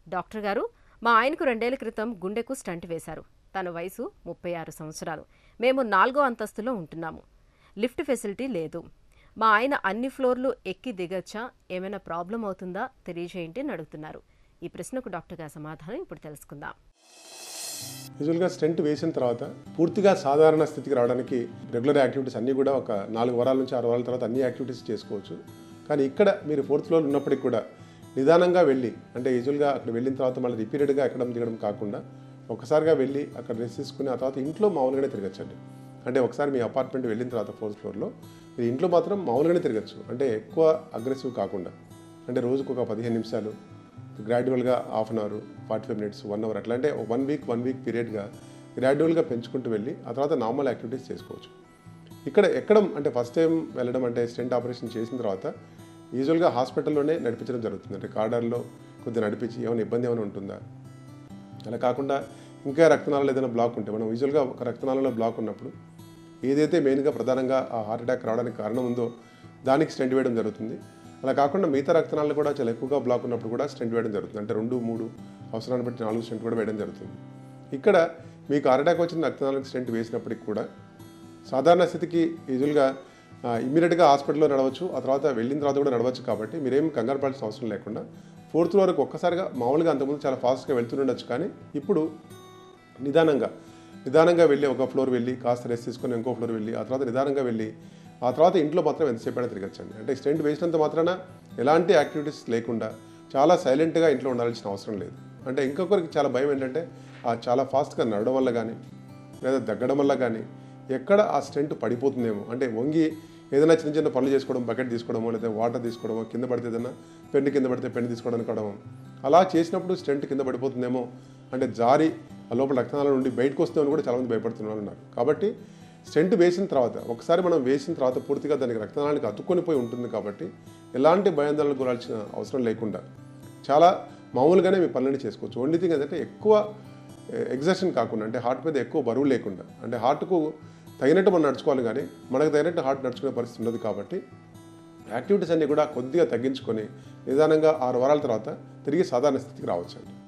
doctor గారు మా ఆయనకు రెండేళ్ల క్రితం గుండెకు స్టంట్ వేశారు తన వయసు ముప్పై ఆరు సంవత్సరాలు మేము నాలుగో అంతస్తులో ఉంటున్నాము లిఫ్ట్ ఫెసిలిటీ లేదు మా ఆయన అన్ని ఫ్లోర్లు ఎక్కి దిగచ్చా ఏమైనా ప్రాబ్లం అవుతుందా తెలియజేయండి అని అడుగుతున్నారు ఈ ప్రశ్నకు డాక్టర్ గారి సమాధానం ఇప్పుడు తెలుసుకుందాం యూజువల్గా స్టెంట్ వేసిన తర్వాత పూర్తిగా సాధారణ స్థితికి రావడానికి రెగ్యులర్ యాక్టివిటీస్ అన్నీ కూడా ఒక నాలుగు వారాల నుంచి ఆరు వారాల తర్వాత అన్ని యాక్టివిటీస్ చేసుకోవచ్చు కానీ ఇక్కడ మీరు ఫోర్త్ ఫ్లోర్ ఉన్నప్పటికి కూడా నిదానంగా వెళ్ళి అంటే యూజువల్గా అక్కడ వెళ్ళిన తర్వాత మళ్ళీ రిపీటెడ్గా ఎక్కడం దిగడం కాకుండా ఒకసారిగా వెళ్ళి అక్కడ రెస్ట్ తీసుకుని ఆ తర్వాత ఇంట్లో మామూలుగానే తిరగచ్చండి అంటే ఒకసారి మీ అపార్ట్మెంట్ వెళ్ళిన తర్వాత ఫోర్త్ ఫ్లోర్లో మీరు ఇంట్లో మాత్రం మామూలుగానే తిరగచ్చు అంటే ఎక్కువ అగ్రెసివ్ కాకుండా అంటే రోజుకు ఒక పదిహేను నిమిషాలు గ్రాడ్యువల్గా half an hour forty five minutes one hour అట్లా అంటే వన్ వీక్ వన్ వీక్ పీరియడ్గా గ్రాడ్యువల్గా పెంచుకుంటూ వెళ్ళి ఆ తర్వాత నార్మల్ యాక్టివిటీస్ చేసుకోవచ్చు ఇక్కడ ఎక్కడం అంటే ఫస్ట్ టైం వెళ్ళడం అంటే స్టెంట్ ఆపరేషన్ చేసిన తర్వాత యూజువల్గా హాస్పిటల్లోనే నడిపించడం జరుగుతుంది అంటే కార్డర్లో కొద్దిగా నడిపించి ఏమైనా ఇబ్బంది ఏమైనా ఉంటుందా అలా కాకుండా ఇంకా రక్తనాళాలు ఏదైనా బ్లాక్ ఉంటే మనం యూజువల్గా ఒక రక్తనాళంలో బ్లాక్ ఉన్నప్పుడు ఏదైతే మెయిన్గా ప్రధానంగా ఆ హార్ట్ అటాక్ రావడానికి కారణం ఉందో దానికి స్టెంట్ వేయడం జరుగుతుంది అలా కాకుండా మిగతా రక్తనాళాలు కూడా చాలా ఎక్కువగా బ్లాక్ ఉన్నప్పుడు కూడా స్టెంట్ వేయడం జరుగుతుంది అంటే రెండు మూడు అవసరాన్ని బట్టి నాలుగు స్టెంట్ కూడా వేయడం జరుగుతుంది ఇక్కడ మీకు హార్ట్ అటాక్ వచ్చిన రక్తనాళాలకు స్టెంట్ వేసినప్పటికి కూడా సాధారణ స్థితికి యూజువల్గా ఇమీడియట్గా హాస్పిటల్లో నడవచ్చు ఆ తర్వాత వెళ్ళిన తర్వాత కూడా నడవచ్చు కాబట్టి మీరేం కంగారు పడాల్సిన అవసరం లేకుండా ఫోర్త్ వరకు ఒక్కసారిగా మామూలుగా అంతకుముందు చాలా ఫాస్ట్గా వెళ్తుండొచ్చు కానీ ఇప్పుడు నిదానంగా నిదానంగా వెళ్ళి ఒక ఫ్లోర్ వెళ్ళి కాస్త రెస్ట్ తీసుకొని ఇంకో ఫ్లోర్ వెళ్ళి ఆ తర్వాత నిదానంగా వెళ్ళి ఆ తర్వాత ఇంట్లో మాత్రం ఎంతసేపు అయినా తిరగచ్చండి అంటే స్టెంట్ వేసినంత మాత్రాన ఎలాంటి యాక్టివిటీస్ లేకుండా చాలా సైలెంట్గా ఇంట్లో ఉండాల్సిన అవసరం లేదు అంటే ఇంకొకరికి చాలా భయం ఏంటంటే ఆ చాలా ఫాస్ట్గా నడవడం వల్ల కానీ లేదా దగ్గడం వల్ల కానీ ఎక్కడ ఆ స్టెంట్ పడిపోతుందేమో అంటే వంగి ఏదైనా చిన్న చిన్న పనులు చేసుకోవడం బకెట్ తీసుకోవడమో లేదా వాటర్ తీసుకోవడమో కింద పడితే ఏదైనా పెన్ను కింద పడితే పెన్ను తీసుకోవడానికి అవడం అలా చేసినప్పుడు స్టెంట్ కింద పడిపోతుందేమో అంటే జారి ఆ లోపల రక్తనాళాల నుండి బయటకు వస్తుందని కూడా చాలామంది భయపడుతున్న వాళ్ళు ఉన్నారు కాబట్టి స్టెంట్ వేసిన తర్వాత ఒకసారి మనం వేసిన తర్వాత పూర్తిగా దానికి రక్తనాళానికి అతుక్కొని పోయి ఉంటుంది కాబట్టి ఎలాంటి భయాందోళనకు గురాల్సిన అవసరం లేకుండా చాలా మామూలుగానే మీ పనులని చేసుకోవచ్చు ఓన్లీ థింగ్ ఏంటంటే ఎక్కువ ఎగ్జర్షన్ కాకుండా అంటే హార్ట్ మీద ఎక్కువ బరువు లేకుండా అంటే హార్ట్కు తగినట్టు మనం నడుచుకోవాలి కానీ మనకు తగినట్టు హార్ట్ నడుచుకునే పరిస్థితి ఉండదు కాబట్టి యాక్టివిటీస్ అన్నీ కూడా కొద్దిగా తగ్గించుకొని నిదానంగా ఆరు వారాల తర్వాత తిరిగి సాధారణ స్థితికి రావచ్చండి